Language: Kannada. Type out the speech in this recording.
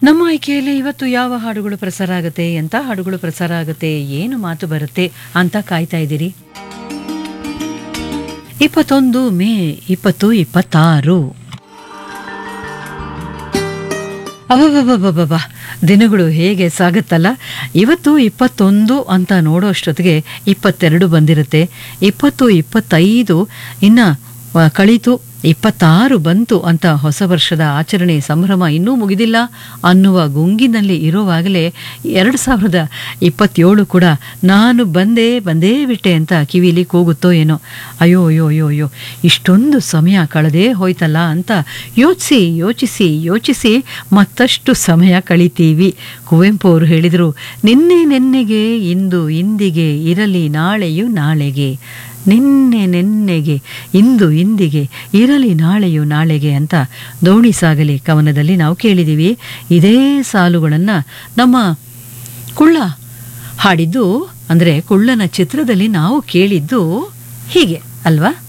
ನಮ್ಮ ಆಯ್ಕೆಯಲ್ಲಿ ಇವತ್ತು ಯಾವ ಹಾಡುಗಳು ಪ್ರಸಾರ ಆಗುತ್ತೆ ಎಂಥ ಹಾಡುಗಳು ಪ್ರಸಾರ ಆಗುತ್ತೆ ಏನು ಮಾತು ಬರುತ್ತೆ ಅಂತ ಕಾಯ್ತಾ ಇದ್ದೀರಿ ಇಪ್ಪತ್ತೊಂದು ಮೇ ಇಪ್ಪತ್ತು ಇಪ್ಪತ್ತಾರು ಅಬಬಬಬಬ ದಿನಗಳು ಹೇಗೆ ಸಾಗುತ್ತಲ್ಲ ಇವತ್ತು ಇಪ್ಪತ್ತೊಂದು ಅಂತ ನೋಡೋಷ್ಟೊತ್ತಿಗೆ ಇಪ್ಪತ್ತೆರಡು ಬಂದಿರುತ್ತೆ ಇಪ್ಪತ್ತು ಇಪ್ಪತ್ತೈದು ಇನ್ನು ವ- ಕಳೀತು ಇಪ್ಪತ್ತಾರು ಬಂತು ಅಂತ ಹೊಸ ವರ್ಷದ ಆಚರಣೆ ಸಂಭ್ರಮ ಇನ್ನೂ ಮುಗಿದಿಲ್ಲ ಅನ್ನುವ ಗುಂಗಿನಲ್ಲಿ ಇರುವಾಗಲೇ ಎರಡು ಸಾವಿರದ ಇಪ್ಪತ್ತೇಳು ಕೂಡ ನಾನು ಬಂದೇ ಬಂದೇ ಬಿಟ್ಟೆ ಅಂತ ಕಿವಿಲಿ ಕೂಗುತ್ತೋ ಏನೋ ಅಯ್ಯೋ ಅಯ್ಯೋ ಅಯ್ಯೋ ಅಯ್ಯೋ ಇಷ್ಟೊಂದು ಸಮಯ ಕಳೆದೇ ಹೋಯ್ತಲ್ಲ ಅಂತ ಯೋಚಿಸಿ ಯೋಚಿಸಿ ಯೋಚಿಸಿ ಮತ್ತಷ್ಟು ಸಮಯ ಕಳಿತೀವಿ ಕುವೆಂಪು ಅವರು ಹೇಳಿದರು ನಿನ್ನೆ ನೆನ್ನೆಗೆ ಇಂದು ಇಂದಿಗೆ ಇರಲಿ ನಾಳೆಯು ನಾಳೆಗೆ ನಿನ್ನೆ ನೆನ್ನೆಗೆ ಇಂದು ಇಂದಿಗೆ ಇರಲಿ ನಾಳೆಯು ನಾಳೆಗೆ ಅಂತ ದೋಣಿ ಸಾಗಲಿ ಕವನದಲ್ಲಿ ನಾವು ಕೇಳಿದ್ದೀವಿ ಇದೇ ಸಾಲುಗಳನ್ನು ನಮ್ಮ ಕುಳ್ಳ ಹಾಡಿದ್ದು ಅಂದರೆ ಕುಳ್ಳನ ಚಿತ್ರದಲ್ಲಿ ನಾವು ಕೇಳಿದ್ದು ಹೀಗೆ ಅಲ್ವಾ